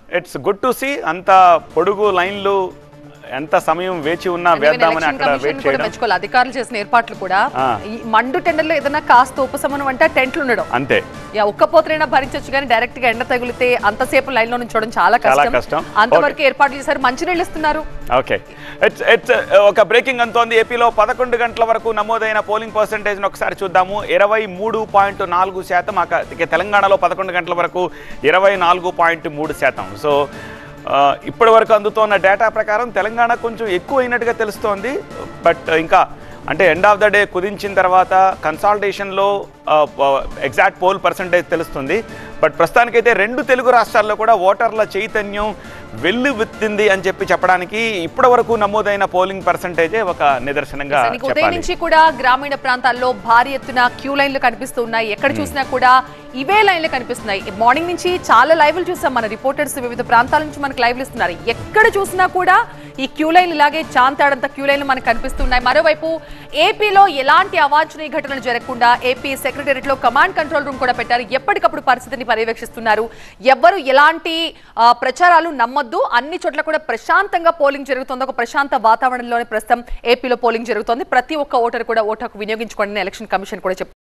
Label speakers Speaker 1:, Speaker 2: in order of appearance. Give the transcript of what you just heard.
Speaker 1: It's good to see అంత పొడుగు లైన్లు ఎంత సమయం వేచి ఉన్నా
Speaker 2: And even
Speaker 1: వేద్దామని
Speaker 2: ఎలక్షన్
Speaker 1: అక్కడ
Speaker 2: కమిషన్
Speaker 1: వెయిట్
Speaker 2: కూడా
Speaker 1: చేయడం
Speaker 2: మెచ్చుకోవాలి అధికారులు చేసిన ఏర్పాట్లు కూడా
Speaker 1: ఆ.
Speaker 2: ఈ మండు టెండర్లో ఏదైనా కాస్త ఉపశమనం అంటే టెంట్లు ఉండడం
Speaker 1: అంతే
Speaker 2: యా ఉక్కపోతరైనా భరించొచ్చు కానీ డైరెక్ట్ గా ఎండ తగిలితే అంతసేపు లైన్ లో నుంచోవడం చాలా
Speaker 1: చాలా
Speaker 2: కష్టం
Speaker 1: కష్టం.
Speaker 2: అంతవరకు ఏర్పాట్లు చేశారు మంచినీళ్ళు ఇస్తున్నారు
Speaker 1: ఓకే ఇట్స్ ఇట్స్ ఒక బ్రేకింగ్ అంతోంది ఏపీలో పదకొండు గంటల వరకు నమోదైన పోలింగ్ పర్సంటేజ్ని ఒకసారి చూద్దాము ఇరవై మూడు పాయింట్ నాలుగు శాతం అక- ఇక తెలంగాణలో పదకొండు గంటల వరకు ఇరవై నాలుగు పాయింట్ మూడు శాతం సో ఆ, ఇప్పటి వరకు అందుతున్న డేటా ప్రకారం తెలంగాణ కొంచెం ఎక్కువ అయినట్టుగా తెలుస్తోంది బట్ ఇంకా అంటే ఎండ్ ఆఫ్ ద డే కుదించిన తర్వాత కన్సాల్టేషన్లో ఎగ్జాక్ట్ పోల్ పర్సంటేజ్ తెలుస్తుంది బట్ ప్రస్తుతానికైతే రెండు తెలుగు రాష్ట్రాల్లో కూడా ఓటర్ల చైతన్యం వెల్లువెత్తింది అని చెప్పి చెప్పడానికి ఇప్పటి వరకు నమోదైన పోలింగ్ పర్సంటేజే ఒక నిదర్శనంగా
Speaker 2: నీకు ఉదయం
Speaker 1: చెప్పాలి
Speaker 2: నుంచి కూడా గ్రామీణ ప్రాంతాల్లో భారీ ఎత్తున క్యూ లైన్లు కనిపిస్తూ ఉన్నాయి ఎక్కడ చూసినా కూడా ఇవే లైన్లు కనిపిస్తున్నాయి మార్నింగ్ నుంచి చాలా లైవ్లు చూసాం మన రిపోర్టర్స్ వివిధ ప్రాంతాల నుంచి మనకు లైవ్లు ఇస్తున్నారు ఎక్కడ చూసినా కూడా ఈ క్యూ లైన్ ఇలాగే చాంతాడంత క్యూ లైన్లు మనకు కనిపిస్తున్నాయి మరోవైపు ఏపీలో ఎలాంటి అవాంఛనీయ ఘటనలు జరగకుండా ఏపీ సెక్రటేరియట్ లో కమాండ్ కంట్రోల్ రూమ్ కూడా పెట్టారు ఎప్పటికప్పుడు పరిస్థితిని పర్యవేక్షిస్తున్నారు ఎవ్వరు ఎలాంటి ఆ, ప్రచారాలు నమ్మొద్దు అన్ని చోట్ల కూడా ప్రశాంతంగా పోలింగ్ జరుగుతుంది ఒక ప్రశాంత వాతావరణంలోనే ప్రస్తుతం ఏపీలో పోలింగ్ జరుగుతోంది ప్రతి ఒక్క ఓటర్ కూడా ఓటు హక్కు వినియోగించుకోండి ఎలక్షన్ కమిషన్ కూడా చెప్తుంది